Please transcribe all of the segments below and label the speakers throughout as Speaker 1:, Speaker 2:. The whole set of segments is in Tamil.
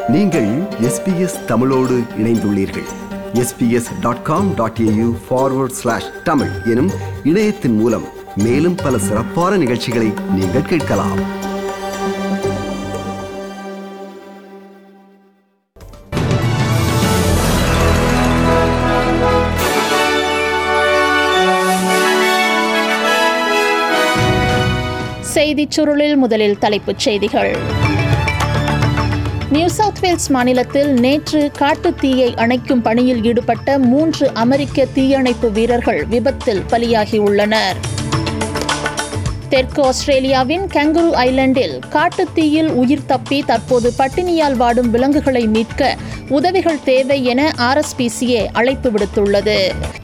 Speaker 1: நீங்கள் எஸ்பிஎஸ் தமிழோடு இணைந்துள்ளீர்கள் SBS dot com dot AU forward slash Tamil எனும் இணையத்தின் மூலம் மேலும் பல சிறப்பான நிகழ்ச்சிகளை நீங்கள் கேட்கலாம்
Speaker 2: செய்திச் சுருளில் முதலில் தலைப்புச் செய்திகள் நியூ சவுத் வேல்ஸ் மாநிலத்தில் நேற்று காட்டுத் தீயை அணைக்கும் பணியில் ஈடுபட்ட மூன்று அமெரிக்க தீயணைப்பு வீரர்கள் விபத்தில் பலியாகியுள்ளனர் தெற்கு ஆஸ்திரேலியாவின் கங்குரு ஐலண்டில் காட்டுத் தீயில் உயிர் தப்பி தற்போது பட்டினியால் வாடும் விலங்குகளை மீட்க உதவிகள் தேவை என ஆர்எஸ்பிசிஏ அழைப்பு விடுத்துள்ளது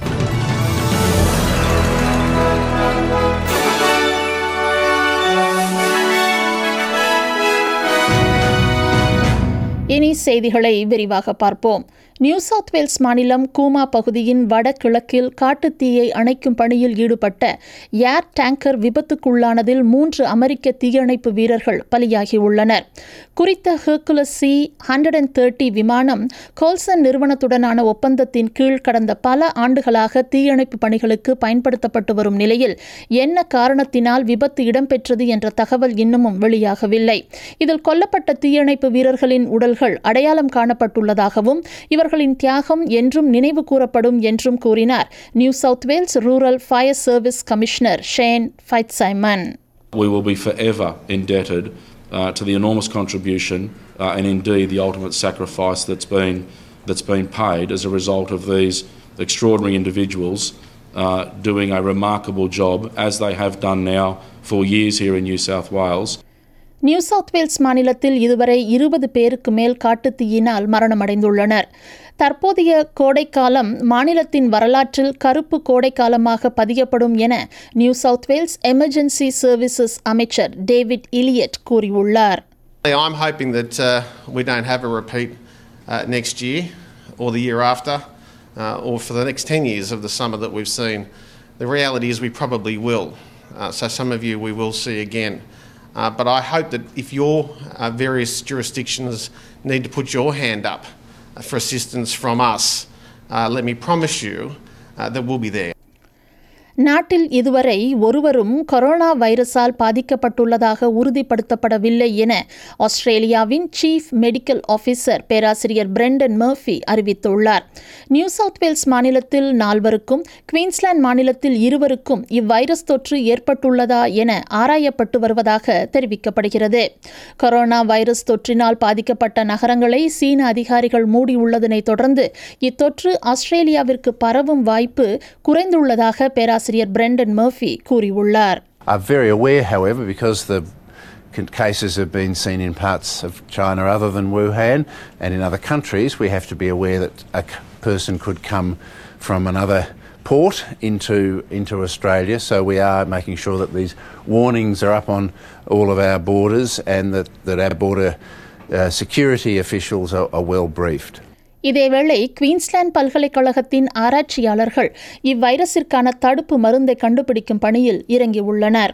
Speaker 2: இனி செய்திகளை விரிவாக பார்ப்போம் நியூ சவுத் வேல்ஸ் மாநிலம் கூமா பகுதியின் வடகிழக்கில் காட்டுத் தீயை அணைக்கும் பணியில் ஈடுபட்ட ஏர் டேங்கர் விபத்துக்குள்ளானதில் மூன்று அமெரிக்க தீயணைப்பு வீரர்கள் பலியாகியுள்ளனர் குறித்த Hercules C hundred and thirty விமானம் கோல்சன் நிறுவனத்துடனான ஒப்பந்தத்தின் கீழ் கடந்த பல ஆண்டுகளாக தீயணைப்பு பணிகளுக்கு பயன்படுத்தப்பட்டு வரும் நிலையில் என்ன காரணத்தினால் விபத்து இடம்பெற்றது என்ற தகவல் இன்னமும் வெளியாகவில்லை இதில் கொல்லப்பட்ட தீயணைப்பு வீரர்களின் உடல்கள் அடையாளம் காணப்பட்டுள்ளதாகவும் இவர்களின் தியாகம் என்றும் நினைவு கூறப்படும் என்றும் கூறினார் New South Wales rural fire service commissioner Shane Fitzsimmons
Speaker 3: we will be forever indebted uh, to the enormous contribution uh, and indeed the ultimate sacrifice that's been that's been paid as a result of these extraordinary individuals uh, doing a remarkable job as they have done now for years here in New South Wales.
Speaker 2: New South Wales மாநிலத்தில் இதுவரை இருபது பேருக்கு மேல் காட்டுத்தீயினால் மரணமடைந்துள்ளனர் தற்போதைய கோடைக்காலம் மாநிலத்தின் வரலாற்றில் கருப்பு கோடைக்காலமாக பதியப்படும் என New South Wales emergency services அமைச்சர் டேவிட் இலியட் கூறியுள்ளார்
Speaker 4: I'm hoping that uh, we don't have a repeat uh, next year or the year after uh, or for the next 10 years of the summer that we've seen. The reality is we probably will. Uh, so some of you we will see again. Uh, but I hope that if your uh, various jurisdictions need to put your hand up for assistance from us, uh, let me promise you uh, that we'll be there.
Speaker 2: நாட்டில் இதுவரை ஒருவரும் கொரோனா வைரஸால் பாதிக்கப்பட்டுள்ளதாக உறுதிப்படுத்தப்படவில்லை என ஆஸ்திரேலியாவின் சீஃப் மெடிக்கல் ஆபீசர் பேராசிரியர் பிரெண்டன் மர்ஃபி அறிவித்துள்ளார் நியூ சவுத் வேல்ஸ் மாநிலத்தில் நால்வருக்கும் குவீன்ஸ்லாந்து மாநிலத்தில் இருவருக்கும் இவ்வைரஸ் தொற்று ஏற்பட்டுள்ளதா என ஆராயப்பட்டு வருவதாக தெரிவிக்கப்படுகிறது கொரோனா வைரஸ் தொற்றினால் பாதிக்கப்பட்ட நகரங்களை சீன அதிகாரிகள் மூடியுள்ளதனை தொடர்ந்து இத்தொற்று ஆஸ்திரேலியாவிற்கு பரவும் வாய்ப்பு குறைந்துள்ளதாக பேராசிரியர் ஆசிரியர் பிரெண்டன் மர்ஃபி கூறியுள்ளார்
Speaker 5: are very aware, however, because the c- cases have been seen in parts of China other than Wuhan and in other countries, we have to be aware that a c- person could come from another port into into Australia. So we are making sure that these warnings are up on all of our borders and that, that our border uh, security officials are, are well briefed.
Speaker 2: இதேவேளை குவீன்ஸ்லாந்து பல்கலைக்கழகத்தின் ஆராய்ச்சியாளர்கள் இவ்வைரஸிற்கான தடுப்பு மருந்தை கண்டுபிடிக்கும் பணியில் இறங்கியுள்ளனர்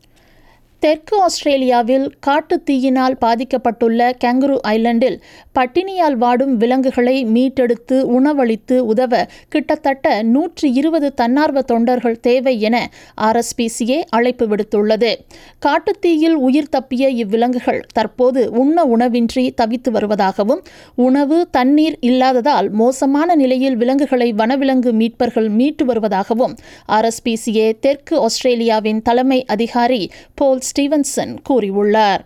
Speaker 2: தெற்கு ஆஸ்திரேலியாவில் காட்டுத் தீயினால் பாதிக்கப்பட்டுள்ள கேங்குரு ஐலண்டில் பட்டினியால் வாடும் விலங்குகளை மீட்டெடுத்து உணவளித்து உதவ கிட்டத்தட்ட நூற்றி இருபது தன்னார்வ தொண்டர்கள் தேவை என ஆர்எஸ்பிசிஏ அழைப்பு விடுத்துள்ளது காட்டுத்தீயில் உயிர் தப்பிய இவ்விலங்குகள் தற்போது உண்ண உணவின்றி தவித்து வருவதாகவும் உணவு தண்ணீர் இல்லாததால் மோசமான நிலையில் விலங்குகளை வனவிலங்கு மீட்பர்கள் மீட்டு வருவதாகவும் ஆர்எஸ்பிசிஏ தெற்கு ஆஸ்திரேலியாவின் தலைமை அதிகாரி போல் ஸ்டீவன்சன் கூறியுள்ளார்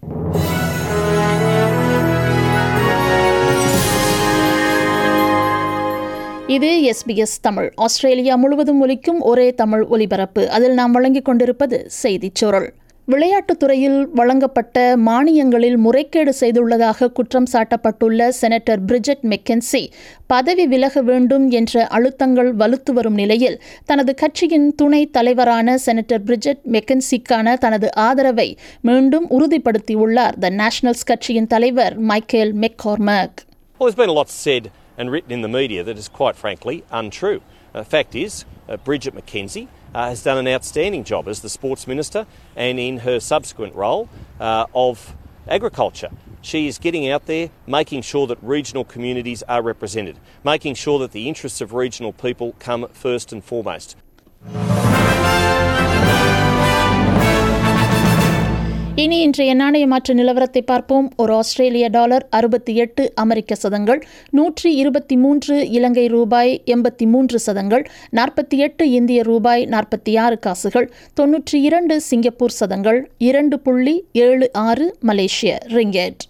Speaker 2: இது எஸ்பிஎஸ் தமிழ் ஆஸ்திரேலியா முழுவதும் ஒலிக்கும் ஒரே தமிழ் ஒலிபரப்பு அதில் நாம் வழங்கிக் கொண்டிருப்பது செய்திச் சுருள் விளையாட்டுத் துறையில் வழங்கப்பட்ட மானியங்களில் முறைகேடு செய்துள்ளதாக குற்றம் சாட்டப்பட்டுள்ள செனட்டர் பிரிஜெட் மெக்கென்சி பதவி விலக வேண்டும் என்ற அழுத்தங்கள் வலுத்து வரும் நிலையில் தனது கட்சியின் துணை தலைவரான செனட்டர் பிரிஜெட் மெக்கன்சிக்கான தனது ஆதரவை மீண்டும் உறுதிப்படுத்தியுள்ளார் த நேஷனல்ஸ் கட்சியின் தலைவர் Michael McCormack
Speaker 6: Well, there's been a lot said and written in the media that is quite frankly untrue. The fact is, uh, Bridget McKenzie uh, has done an outstanding job as the Sports Minister and in her subsequent role uh, of Agriculture. she is getting out there, making sure that regional communities are represented, making sure that the interests of regional people come first and foremost.
Speaker 2: இனி இன்றைய நாணய மாற்று நிலவரத்தை பார்ப்போம் ஒரு ஆஸ்திரேலிய டாலர் அறுபத்தி எட்டு அமெரிக்க சதங்கள் நூற்றி இருபத்தி மூன்று இலங்கை ரூபாய் எண்பத்தி மூன்று சதங்கள் நாற்பத்தி எட்டு இந்திய ரூபாய் நாற்பத்தி ஆறு காசுகள் தொன்னூற்றி இரண்டு சிங்கப்பூர் சதங்கள் இரண்டு புள்ளி ஏழு ஆறு மலேசிய ரிங்கெட்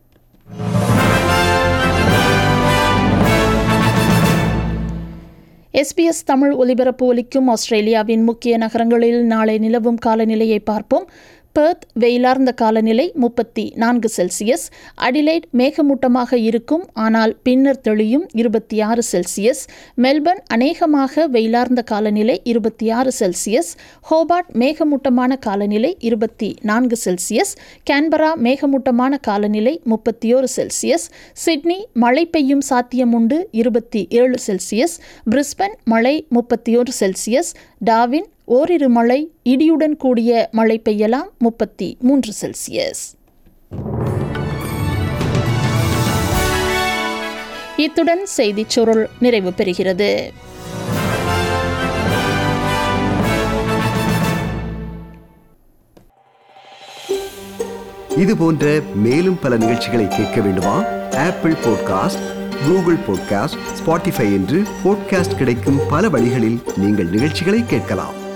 Speaker 2: எஸ்பிஎஸ் தமிழ் ஒலிபரப்பு ஒலிக்கும் ஆஸ்திரேலியாவின் முக்கிய நகரங்களில் நாளை நிலவும் காலநிலையை பார்ப்போம் பெர்த் வெயிலார்ந்த காலநிலை முப்பத்தி நான்கு செல்சியஸ் அடிலைட் மேகமூட்டமாக இருக்கும் ஆனால் பின்னர் தெளியும் இருபத்தி ஆறு செல்சியஸ் மெல்பர்ன் அநேகமாக வெயிலார்ந்த காலநிலை இருபத்தி ஆறு செல்சியஸ் ஹோபார்ட் மேகமூட்டமான காலநிலை இருபத்தி நான்கு செல்சியஸ் கேன்பரா மேகமூட்டமான காலநிலை முப்பத்தி ஓரு செல்சியஸ் சிட்னி மழை பெய்யும் சாத்தியம் உண்டு இருபத்தி ஏழு செல்சியஸ் பிரிஸ்பன் மழை முப்பத்தி ஒரு செல்சியஸ் டாவின் ஓரிரு மழை இடியுடன் கூடிய மழை பெய்யலாம் முப்பத்தி மூன்று செல்சியஸ் இத்துடன் செய்திச் சுருள் நிறைவு பெறுகிறது
Speaker 1: இது போன்ற மேலும் பல நிகழ்ச்சிகளை கேட்க வேண்டுமா Apple podcast Google podcast Spotify என்று பாட்காஸ்ட் கிடைக்கும் பல வழிகளில் நீங்கள் நிகழ்ச்சிகளை கேட்கலாம்